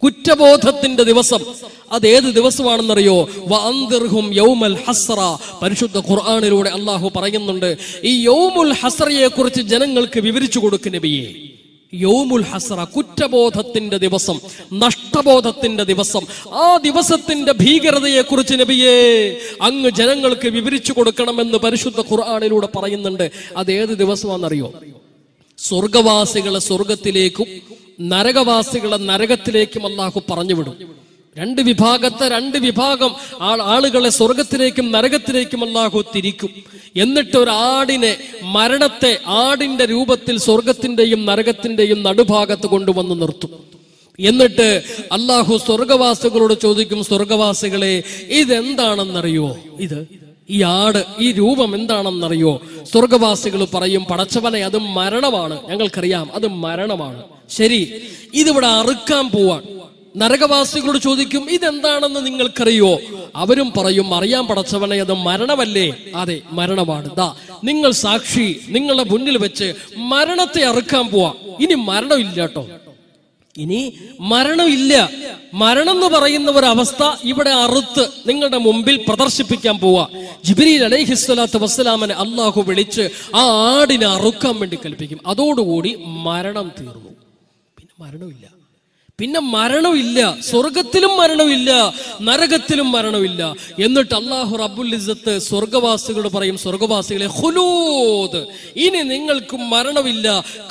കുറ്റബോധത്തിന്റെ ദിവസം അത് ഏത് ദിവസമാണെന്നറിയോ വഅന്ദിർഹും യൗമൽ ഹസ്ര പരിശുദ്ധ ഖുർആനിലൂടെ അള്ളാഹു പറയുന്നുണ്ട് ഈ യൗമുൽ ഹസ്രയെ കുറിച്ച് ജനങ്ങൾക്ക് വിവരിച്ചു കൊടുക്കും നബിയെ യൗമുൽ ഹസ്ര കുറ്റബോധത്തിന്റെ ദിവസം നഷ്ടബോധത്തിന്റെ ദിവസം ആ ദിവസത്തിന്റെ ഭീകരതയെ കുറിച്ച് നബിയെ അങ്ങ് ജനങ്ങൾക്ക് വിവരിച്ചു കൊടുക്കണമെന്ന് പരിശുദ്ധ ഖുർആനിലൂടെ പറയുന്നുണ്ട് അത് ഏത് ദിവസമാണെന്നറിയോ സ്വർഗവാസികളെ സ്വർഗത്തിലേക്കും നരകവാസികളെ നരകത്തിലേക്കും അള്ളാഹു പറഞ്ഞുവിടും രണ്ട് വിഭാഗത്തെ രണ്ട് വിഭാഗം ആൾ ആളുകളെ സ്വർഗത്തിലേക്കും നരകത്തിലേക്കും അള്ളാഹു തിരിക്കും എന്നിട്ട് ഒരു ആടിനെ മരണത്തെ ആടിന്റെ രൂപത്തിൽ സ്വർഗത്തിന്റെയും നരകത്തിന്റെയും നടുഭാഗത്ത് കൊണ്ടുവന്ന് നിർത്തും എന്നിട്ട് അള്ളാഹു സ്വർഗവാസികളോട് ചോദിക്കും സ്വർഗവാസികളെ ഇതെന്താണെന്നറിയോ ഇത് ഈ ആട് ഈ രൂപം എന്താണെന്നറിയോ സ്വർഗവാസികൾ പറയും പടച്ചവനെ അത് മരണമാണ് ഞങ്ങൾക്കറിയാം അത് മരണമാണ് ശരി ഇതിവിടെ അറുക്കാൻ പോവാൻ നരകവാസികളോട് ചോദിക്കും ഇതെന്താണെന്ന് നിങ്ങൾക്കറിയോ അവരും പറയും അറിയാൻ പടച്ചവനെ അത് മരണമല്ലേ അതെ മരണമാണ് ദാ നിങ്ങൾ സാക്ഷി നിങ്ങളുടെ മുന്നിൽ വെച്ച് മരണത്തെ അറുക്കാൻ പോവാ ഇനി മരണമില്ല കേട്ടോ ഇനി മരണമില്ല മരണം എന്ന് പറയുന്ന ഒരു അവസ്ഥ ഇവിടെ അറുത്ത് നിങ്ങളുടെ മുമ്പിൽ പ്രദർശിപ്പിക്കാൻ പോവാ ജിബ്രീൽ അലൈഹിസ്വലാത്ത് വസ്സലാമനെ അള്ളാഹു വിളിച്ച് ആ ആടിനെ അറുക്കാൻ വേണ്ടി കൽപ്പിക്കും അതോടുകൂടി മരണം തീർന്നു പിന്നെ മരണമില്ല പിന്നെ മരണമില്ല സ്വർഗത്തിലും മരണമില്ല നരകത്തിലും മരണമില്ല എന്നിട്ട് അള്ളാഹു റബ്ബുൽ ഇസ്സത്ത് സ്വർഗവാസികളോട് പറയും സ്വർഗവാസികളെ ഹുലൂദ് ഇനി നിങ്ങൾക്ക് മരണമില്ല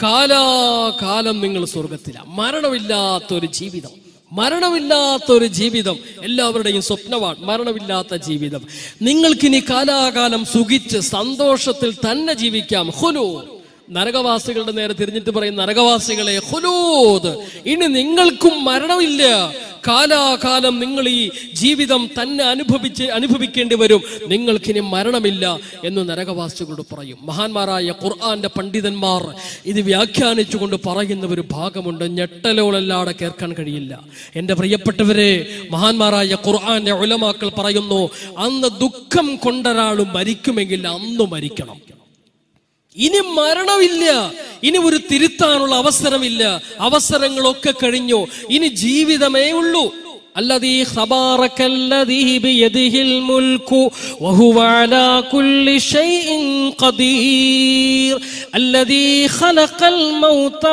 കാലാകാലം നിങ്ങൾ സ്വർഗത്തില മരണമില്ലാത്ത ഒരു ജീവിതം മരണമില്ലാത്ത ഒരു ജീവിതം എല്ലാവരുടെയും സ്വപ്നമാണ് മരണമില്ലാത്ത ജീവിതം നിങ്ങൾക്കിനി കാലാകാലം സുഖിച്ച് സന്തോഷത്തിൽ തന്നെ ജീവിക്കാം ഹുലൂദ് നരകവാസികളുടെ നേരെ തിരിഞ്ഞിട്ട് പറയും നരകവാസികളെ ഹുലൂദ് ഇനി നിങ്ങൾക്കും മരണമില്ല കാലാകാലം നിങ്ങൾ ഈ ജീവിതം തന്നെ അനുഭവിച്ച് അനുഭവിക്കേണ്ടി വരും നിങ്ങൾക്കിനി മരണമില്ല എന്ന് നരകവാസികളോട് പറയും മഹാന്മാരായ ഖുർആന്റെ പണ്ഡിതന്മാർ ഇത് വ്യാഖ്യാനിച്ചുകൊണ്ട് പറയുന്ന ഒരു ഭാഗമുണ്ട് ഞെട്ടലോളല്ലാതെ കേൾക്കാൻ കഴിയില്ല എൻ്റെ പ്രിയപ്പെട്ടവരെ മഹാന്മാരായ ഖുർആന്റെ ഉലമാക്കൾ പറയുന്നു അന്ന് ദുഃഖം കൊണ്ടൊരാൾ മരിക്കുമെങ്കിൽ അന്ന് മരിക്കണം ഇനി മരണമില്ല ഇനി ഒരു തിരുത്താനുള്ള അവസരമില്ല അവസരങ്ങളൊക്കെ കഴിഞ്ഞു ഇനി ജീവിതമേ ഉള്ളൂ الذي خبارك الذي بيده الملك وهو على كل شيء قدير الذي خلق الموت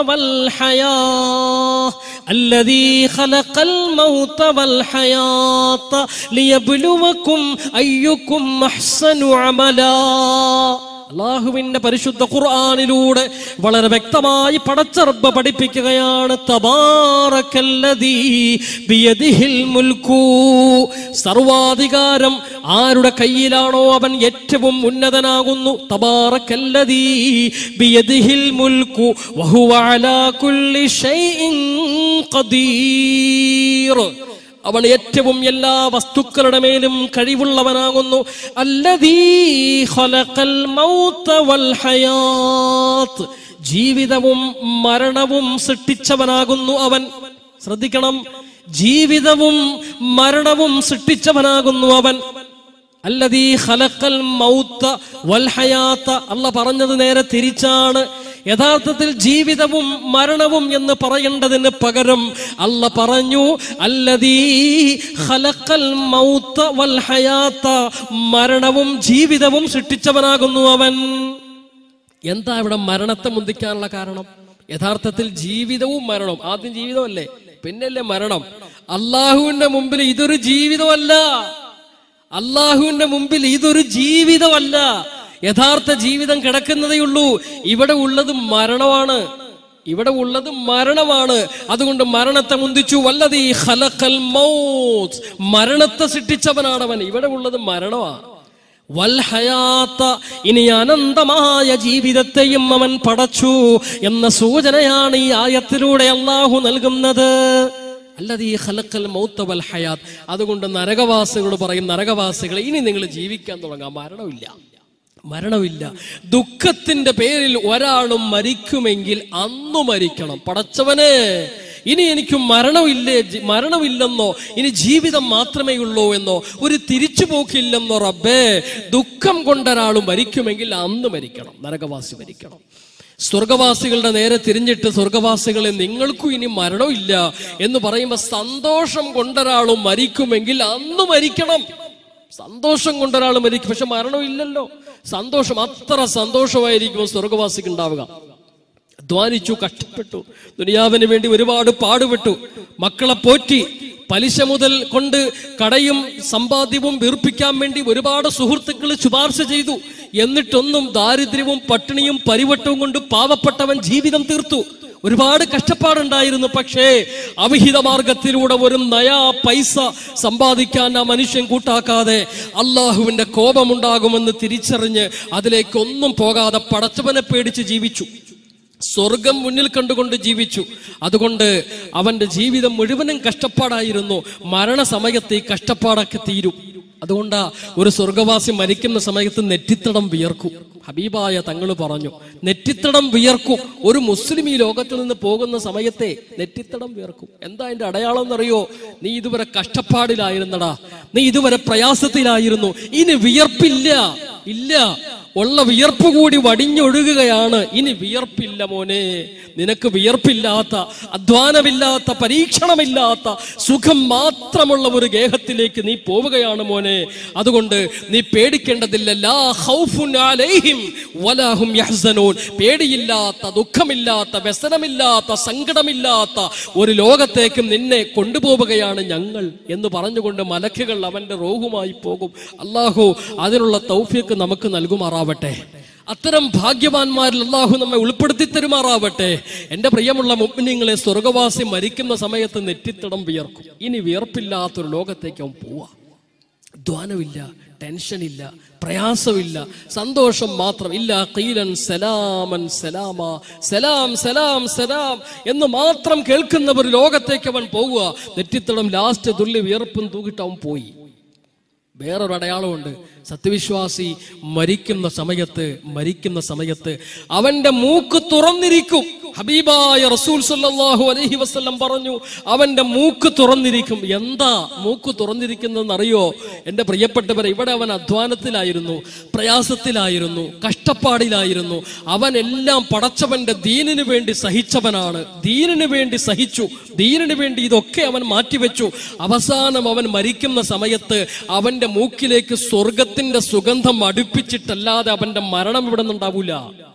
والحياة الذي خلق الموت والحياة ليبلوكم أيكم أحسن عملا അള്ളാഹുവിന്റെ പരിശുദ്ധ ഖുർആാനിലൂടെ വളരെ വ്യക്തമായി പടച്ചറബ് പഠിപ്പിക്കുകയാണ് തബാറക്കല്ലദീ ബിയദിഹിൽ മുൽക്കു സർവാധികാരം ആരുടെ കയ്യിലാണോ അവൻ ഏറ്റവും ഉന്നതനാകുന്നു തബാറക്കല്ലദീ ബിയദിഹിൽ മുൽക്കു വഹുവ അലാ കുല്ലി ഷൈഇൻ ഖദീർ അവൻ ഏറ്റവും എല്ലാ വസ്തുക്കളുടെ മേലും കഴിവുള്ളവനാകുന്നു അല്ലദീ ഖലഖൽ മൗത വൽ ഹയാത്ത് ജീവിതവും മരണവും സൃഷ്ടിച്ചവനാകുന്നു അവൻ ശ്രദ്ധിക്കണം ജീവിതവും മരണവും സൃഷ്ടിച്ചവനാകുന്നു അവൻ അല്ലതീ ഖലഖൽ മൗത്ത വൽ ഹയാത്ത അല്ല പറഞ്ഞത് നേരെ തിരിച്ചാണ് യഥാർത്ഥത്തിൽ ജീവിതവും മരണവും എന്ന് പറയേണ്ടതിന് പകരം അല്ല പറഞ്ഞു അല്ലതീ ഖലഖൽ മൗത്ത വൽ ഹയാത്ത മരണവും ജീവിതവും സൃഷ്ടിച്ചവനാകുന്നു അവൻ എന്താ ഇവിടെ മരണത്തെ മുന്തിക്കാനുള്ള കാരണം യഥാർത്ഥത്തിൽ ജീവിതവും മരണവും ആദ്യം ജീവിതമല്ലേ പിന്നല്ലേ മരണം അള്ളാഹുവിന്റെ മുമ്പിൽ ഇതൊരു ജീവിതമല്ല അള്ളാഹുവിന്റെ മുമ്പിൽ ഇതൊരു ജീവിതമല്ല യഥാർത്ഥ ജീവിതം കിടക്കുന്നതേയുള്ളൂ ഇവിടെ ഉള്ളത് മരണമാണ് ഇവിടെ ഉള്ളത് മരണമാണ് അതുകൊണ്ട് മരണത്തെ മുന്തിച്ചു വല്ലതീ ഖലഖൽ മൗത്ത് മരണത്തെ സൃഷ്ടിച്ചവനാണവൻ ഇവിടെ ഉള്ളത് മരണമാണ് വൽഹയാത്ത ഇനി അനന്തമായ ജീവിതത്തെയും അവൻ പടച്ചു എന്ന സൂചനയാണ് ഈ ആയത്തിലൂടെ അള്ളാഹു നൽകുന്നത് അല്ലാതെ ഈ ഖലക്കൽ മൗത്ത വൽ ഹയാത്ത് അതുകൊണ്ട് നരകവാസികളോട് പറയും നരകവാസികളെ ഇനി നിങ്ങൾ ജീവിക്കാൻ തുടങ്ങാം മരണമില്ല മരണമില്ല ദുഃഖത്തിന്റെ പേരിൽ ഒരാളും മരിക്കുമെങ്കിൽ അന്നു മരിക്കണം പടച്ചവനെ ഇനി എനിക്ക് മരണമില്ലേ ജി- മരണമില്ലെന്നോ ഇനി ജീവിതം മാത്രമേ ഉള്ളൂ എന്നോ ഒരു തിരിച്ചുപോക്കില്ലെന്നോ റബ്ബേ ദുഃഖം കൊണ്ടൊരാൾ മരിക്കുമെങ്കിൽ അന്ന് മരിക്കണം നരകവാസി മരിക്കണം സ്വർഗവാസികളുടെ നേരെ തിരിഞ്ഞിട്ട് സ്വർഗവാസികളെ നിങ്ങൾക്കും ഇനി മരണമില്ല എന്ന് പറയുമ്പോൾ സന്തോഷം കൊണ്ടൊരാളും മരിക്കുമെങ്കിൽ അന്ന് മരിക്കണം സന്തോഷം കൊണ്ടൊരാൾ മരിക്കും പക്ഷെ മരണമില്ലല്ലോ സന്തോഷം അത്ര സന്തോഷമായിരിക്കും സ്വർഗവാസിക്ക് ഉണ്ടാവുക അധ്വാനിച്ചു കഷ്ടപ്പെട്ടു ദുനിയാവിന് വേണ്ടി ഒരുപാട് പാടുപെട്ടു മക്കളെ പോറ്റി പലിശ മുതൽ കൊണ്ട് കടയും സമ്പാദ്യവും വീർപ്പിക്കാൻ വേണ്ടി ഒരുപാട് സുഹൃത്തുക്കൾ ശുപാർശ ചെയ്തു എന്നിട്ടൊന്നും ദാരിദ്ര്യവും പട്ടിണിയും പരിവട്ടവും കൊണ്ട് പാവപ്പെട്ടവൻ ജീവിതം തീർത്തു ഒരുപാട് കഷ്ടപ്പാടുണ്ടായിരുന്നു പക്ഷേ അവിഹിത മാർഗത്തിലൂടെ ഒരു നയാ പൈസ സമ്പാദിക്കാൻ ആ മനുഷ്യൻ കൂട്ടാക്കാതെ അള്ളാഹുവിന്റെ കോപമുണ്ടാകുമെന്ന് തിരിച്ചറിഞ്ഞ് അതിലേക്കൊന്നും പോകാതെ പടച്ചവനെ പേടിച്ച് ജീവിച്ചു സ്വർഗം മുന്നിൽ കണ്ടുകൊണ്ട് ജീവിച്ചു അതുകൊണ്ട് അവന്റെ ജീവിതം മുഴുവനും കഷ്ടപ്പാടായിരുന്നു മരണസമയത്ത് ഈ കഷ്ടപ്പാടൊക്കെ തീരും അതുകൊണ്ടാ ഒരു സ്വർഗവാസി മരിക്കുന്ന സമയത്ത് നെറ്റിത്തടം വിയർക്കും ഹബീബായ തങ്ങൾ പറഞ്ഞു നെറ്റിത്തടം വിയർക്കും ഒരു മുസ്ലിം ഈ ലോകത്തിൽ നിന്ന് പോകുന്ന സമയത്തെ നെറ്റിത്തടം വിയർക്കും എന്താ അതിന്റെ അടയാളം എന്നറിയോ നീ ഇതുവരെ കഷ്ടപ്പാടിലായിരുന്നടാ നീ ഇതുവരെ പ്രയാസത്തിലായിരുന്നു ഇനി വിയർപ്പില്ല ഇല്ല ഉള്ള വിയർപ്പ് കൂടി വടിഞ്ഞൊഴുകുകയാണ് ഇനി വിയർപ്പില്ല മോനെ നിനക്ക് വിയർപ്പില്ലാത്ത അധ്വാനമില്ലാത്ത പരീക്ഷണമില്ലാത്ത സുഖം മാത്രമുള്ള ഒരു ഗേഹത്തിലേക്ക് നീ പോവുകയാണ് മോനെ അതുകൊണ്ട് നീ പേടിക്കേണ്ടതില്ല ലാ ഖൗഫുൻ അലൈഹിം വലാ ഹും യഹ്സനൂൻ പേടിയില്ലാത്ത ദുഃഖമില്ലാത്ത വ്യസനമില്ലാത്ത സങ്കടമില്ലാത്ത ഒരു ലോകത്തേക്കും നിന്നെ കൊണ്ടുപോവുകയാണ് ഞങ്ങൾ എന്ന് പറഞ്ഞുകൊണ്ട് മലക്കുകൾ അവന്റെ റോഹുമായി പോകും അള്ളാഹു അതിനുള്ള തൗഫീക്ക് നമുക്ക് നൽകുമാറാവട്ടെ അത്തരം ഭാഗ്യവാന്മാരിൽ അള്ളാഹു നമ്മെ ഉൾപ്പെടുത്തി തരുമാറാവട്ടെ എന്റെ പ്രിയമുള്ള മുഗ്നിങ്ങളെ സ്വർഗവാസി മരിക്കുന്ന സമയത്ത് നെറ്റിത്തടം വിയർക്കും ഇനി വിയർപ്പില്ലാത്തൊരു ലോകത്തേക്ക് അവൻ പോവാ ധ്വാനമില്ല ടെൻഷനില്ല പ്രയാസമില്ല സന്തോഷം മാത്രം ഇല്ല കീലൻ സലാമൻ സലാമ സലാം സലാം സലാം എന്ന് മാത്രം കേൾക്കുന്ന ഒരു ലോകത്തേക്ക് അവൻ പോവുക നെറ്റിത്തടം ലാസ്റ്റ് തുള്ളി വിയർപ്പും തൂക്കിട്ട് അവൻ പോയി വേറൊരു അടയാളമുണ്ട് സത്യവിശ്വാസി മരിക്കുന്ന സമയത്ത് മരിക്കുന്ന സമയത്ത് അവന്റെ മൂക്ക് തുറന്നിരിക്കും ഹബീബായ റസൂൽ സല്ലല്ലാഹു അലൈഹി വസല്ലം പറഞ്ഞു അവന്റെ മൂക്ക് തുറന്നിരിക്കും എന്താ മൂക്ക് തുറന്നിരിക്കുന്നതെന്ന് അറിയോ എന്റെ പ്രിയപ്പെട്ടവരെ ഇവിടെ അവൻ അധ്വാനത്തിലായിരുന്നു പ്രയാസത്തിലായിരുന്നു കഷ്ടപ്പാടിലായിരുന്നു അവൻ എല്ലാം പടച്ചവന്റെ ദീനിനു വേണ്ടി സഹിച്ചവനാണ് ദീനിനു വേണ്ടി സഹിച്ചു ദീനിനു വേണ്ടി ഇതൊക്കെ അവൻ മാറ്റിവെച്ചു അവസാനം അവൻ മരിക്കുന്ന സമയത്ത് അവന്റെ മൂക്കിലേക്ക് സ്വർഗത്തിന്റെ സുഗന്ധം അടുപ്പിച്ചിട്ടല്ലാതെ അവന്റെ മരണം ഇവിടെ നിന്നുണ്ടാവൂല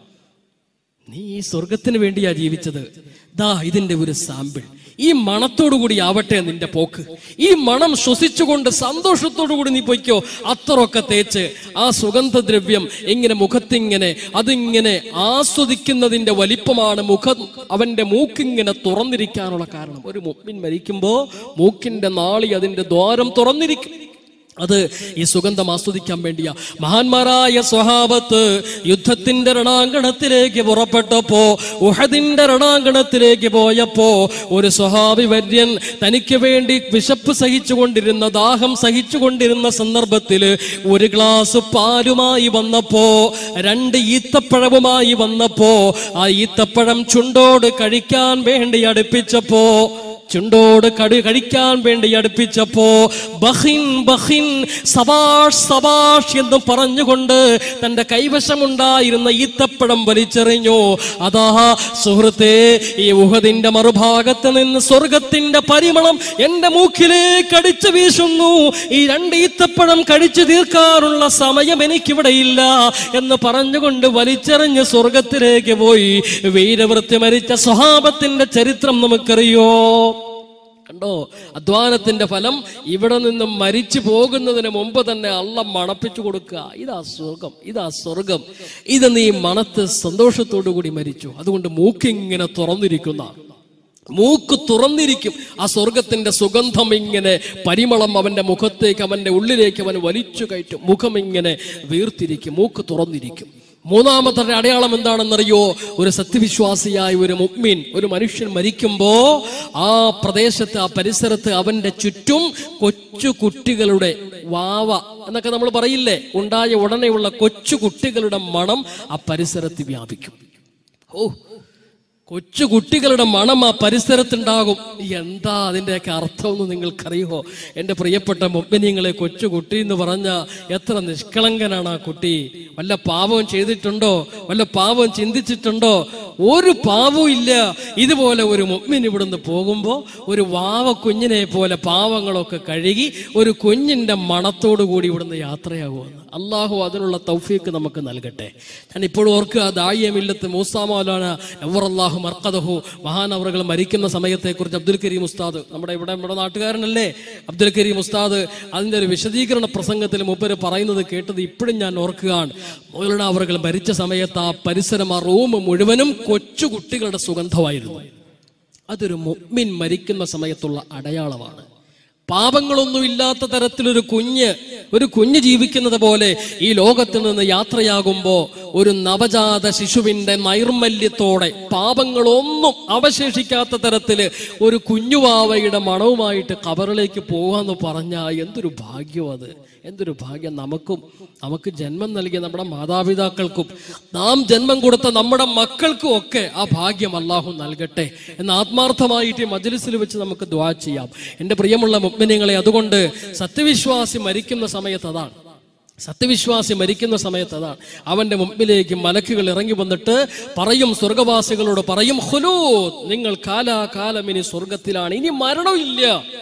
നീ ഈ സ്വർഗത്തിന് വേണ്ടിയാ ജീവിച്ചത് ദാ ഇതിന്റെ ഒരു സാമ്പിൾ ഈ മണത്തോടു കൂടി ആവട്ടെ നിന്റെ പോക്ക് ഈ മണം ശ്വസിച്ചുകൊണ്ട് സന്തോഷത്തോടു കൂടി നീ പൊയ്ക്കോ അത്രയൊക്കെ തേച്ച് ആ സുഗന്ധദ്രവ്യം ഇങ്ങനെ മുഖത്തിങ്ങനെ അതിങ്ങനെ ആസ്വദിക്കുന്നതിന്റെ വലിപ്പമാണ് മുഖം അവന്റെ മൂക്കിങ്ങനെ തുറന്നിരിക്കാനുള്ള കാരണം ഒരു മുമ്പിൻ മരിക്കുമ്പോ മൂക്കിന്റെ നാളി അതിന്റെ ദ്വാരം തുറന്നിരിക്കും അത് ഈ സുഗന്ധം ആസ്വദിക്കാൻ വേണ്ടിയാ മഹാന്മാരായ സ്വഹാബത്ത് യുദ്ധത്തിന്റെ രണാങ്കണത്തിലേക്ക് പുറപ്പെട്ടപ്പോ ഉഹദിന്റെ രണാങ്കണത്തിലേക്ക് പോയപ്പോ ഒരു സ്വഹാബി വര്യൻ തനിക്ക് വേണ്ടി വിശപ്പ് സഹിച്ചുകൊണ്ടിരുന്ന ദാഹം സഹിച്ചുകൊണ്ടിരുന്ന സന്ദർഭത്തില് ഒരു ഗ്ലാസ് പാലുമായി വന്നപ്പോ രണ്ട് ഈത്തപ്പഴവുമായി വന്നപ്പോ ആ ഈത്തപ്പഴം ചുണ്ടോട് കഴിക്കാൻ വേണ്ടി അടുപ്പിച്ചപ്പോ ചുണ്ടോട് കടി കഴിക്കാൻ വേണ്ടി അടുപ്പിച്ചപ്പോ ബഹിൻ ബഹിൻ സബാഷ് സബാഷ് എന്ന് പറഞ്ഞുകൊണ്ട് തന്റെ കൈവശമുണ്ടായിരുന്ന ഈത്തപ്പഴം വലിച്ചെറിഞ്ഞു അതാ സുഹൃത്തെ ഈ ഉഹദിന്റെ മറുഭാഗത്ത് നിന്ന് സ്വർഗത്തിന്റെ പരിമളം എന്റെ മൂക്കിലേക്ക് അടിച്ചു വീശുന്നു ഈ രണ്ട് ഈത്തപ്പഴം കഴിച്ചു തീർക്കാനുള്ള സമയം എനിക്കിവിടെയില്ല എന്ന് പറഞ്ഞുകൊണ്ട് വലിച്ചെറിഞ്ഞ് സ്വർഗത്തിലേക്ക് പോയി വീരവൃത്തി മരിച്ച സ്വഹാബത്തിന്റെ ചരിത്രം നമുക്കറിയോ കണ്ടോ അധ്വാനത്തിന്റെ ഫലം ഇവിടെ നിന്നും മരിച്ചു പോകുന്നതിന് മുമ്പ് തന്നെ അള്ള മണപ്പിച്ചു കൊടുക്കുക ഇതാ സ്വർഗം ഇതാ സ്വർഗം ഇത് നീ മണത്ത് സന്തോഷത്തോടു കൂടി മരിച്ചു അതുകൊണ്ട് മൂക്കിങ്ങനെ തുറന്നിരിക്കുന്ന മൂക്ക് തുറന്നിരിക്കും ആ സ്വർഗത്തിന്റെ സുഗന്ധം ഇങ്ങനെ പരിമളം അവന്റെ മുഖത്തേക്ക് അവന്റെ ഉള്ളിലേക്ക് അവൻ വലിച്ചു കയറ്റും മുഖം ഇങ്ങനെ വീർത്തിരിക്കും മൂക്ക് തുറന്നിരിക്കും മൂന്നാമത്തെ അടയാളം എന്താണെന്നറിയോ ഒരു സത്യവിശ്വാസിയായ ഒരു മുഗ്മീൻ ഒരു മനുഷ്യൻ മരിക്കുമ്പോ ആ പ്രദേശത്ത് ആ പരിസരത്ത് അവന്റെ ചുറ്റും കൊച്ചു കുട്ടികളുടെ വാവ എന്നൊക്കെ നമ്മൾ പറയില്ലേ ഉണ്ടായ ഉടനെയുള്ള കൊച്ചു കുട്ടികളുടെ മണം ആ പരിസരത്ത് വ്യാപിക്കും ഓ കൊച്ചു കുട്ടികളുടെ മണം ആ പരിസരത്തുണ്ടാകും എന്താ അതിൻ്റെയൊക്കെ അർത്ഥമെന്ന് നിങ്ങൾക്കറിയുമോ എൻ്റെ പ്രിയപ്പെട്ട മുപ്പനിങ്ങളെ കൊച്ചു കുട്ടി എന്ന് പറഞ്ഞ എത്ര നിഷ്കളങ്കനാണ് ആ കുട്ടി വല്ല പാപവും ചെയ്തിട്ടുണ്ടോ വല്ല പാപവും ചിന്തിച്ചിട്ടുണ്ടോ ഒരു പാവവും ഇല്ല ഇതുപോലെ ഒരു മുമ്മിൻ ഇവിടുന്ന് പോകുമ്പോൾ ഒരു വാവ കുഞ്ഞിനെ പോലെ പാവങ്ങളൊക്കെ കഴുകി ഒരു കുഞ്ഞിന്റെ മണത്തോടു കൂടി ഇവിടുന്ന് യാത്രയാകുമെന്ന് അള്ളാഹു അതിനുള്ള തൗഫീക്ക് നമുക്ക് നൽകട്ടെ ഞാൻ ഇപ്പോഴും ഓർക്കുക ദായിയമില്ലത്ത് മൂസാമോലാണ് അള്ളാഹു മർക്കദഹു മഹാനവറുകൾ മരിക്കുന്ന സമയത്തെക്കുറിച്ച് അബ്ദുൽ കരീം ഉസ്താദ് നമ്മുടെ ഇവിടെ നമ്മുടെ നാട്ടുകാരനല്ലേ അബ്ദുൽ കരീം ഉസ്താദ് അതിന്റെ ഒരു വിശദീകരണ പ്രസംഗത്തിൽ മുപ്പര് പറയുന്നത് കേട്ടത് ഇപ്പോഴും ഞാൻ ഓർക്കുകയാണ് മൗലന അവറുകൾ മരിച്ച സമയത്ത് ആ പരിസരം ആ റൂം മുഴുവനും കൊച്ചു കുട്ടികളുടെ സുഗന്ധമായിരുന്നു അതൊരു മുഅ്മിൻ മരിക്കുന്ന സമയത്തുള്ള അടയാളമാണ് പാപങ്ങളൊന്നും ഇല്ലാത്ത തരത്തിലൊരു കുഞ്ഞ് ഒരു കുഞ്ഞ് ജീവിക്കുന്നത് പോലെ ഈ ലോകത്തിൽ നിന്ന് യാത്രയാകുമ്പോ ഒരു നവജാത ശിശുവിന്റെ നൈർമല്യത്തോടെ പാപങ്ങളൊന്നും അവശേഷിക്കാത്ത തരത്തില് ഒരു കുഞ്ഞുവാവയുടെ മണവുമായിട്ട് കബറിലേക്ക് പോകാന്ന് പറഞ്ഞാൽ എന്തൊരു ഭാഗ്യം അത് എന്തൊരു ഭാഗ്യം നമുക്കും നമുക്ക് ജന്മം നൽകിയ നമ്മുടെ മാതാപിതാക്കൾക്കും നാം ജന്മം കൊടുത്ത നമ്മുടെ മക്കൾക്കും ഒക്കെ ആ ഭാഗ്യം അള്ളാഹു നൽകട്ടെ എന്ന് ആത്മാർത്ഥമായിട്ട് ഈ മജ്ലിസിൽ വെച്ച് നമുക്ക് ദ്വാ ചെയ്യാം എൻ്റെ പ്രിയമുള്ള മുഗ്മിനിങ്ങളെ അതുകൊണ്ട് സത്യവിശ്വാസി മരിക്കുന്ന സമയത്ത് അതാണ് സത്യവിശ്വാസി മരിക്കുന്ന സമയത്ത് അതാണ് അവന്റെ മുമ്പിലേക്ക് മലക്കുകൾ ഇറങ്ങി വന്നിട്ട് പറയും സ്വർഗവാസികളോട് പറയും ഹുലൂ നിങ്ങൾ കാലാകാലം ഇനി സ്വർഗത്തിലാണ് ഇനി മരണമില്ല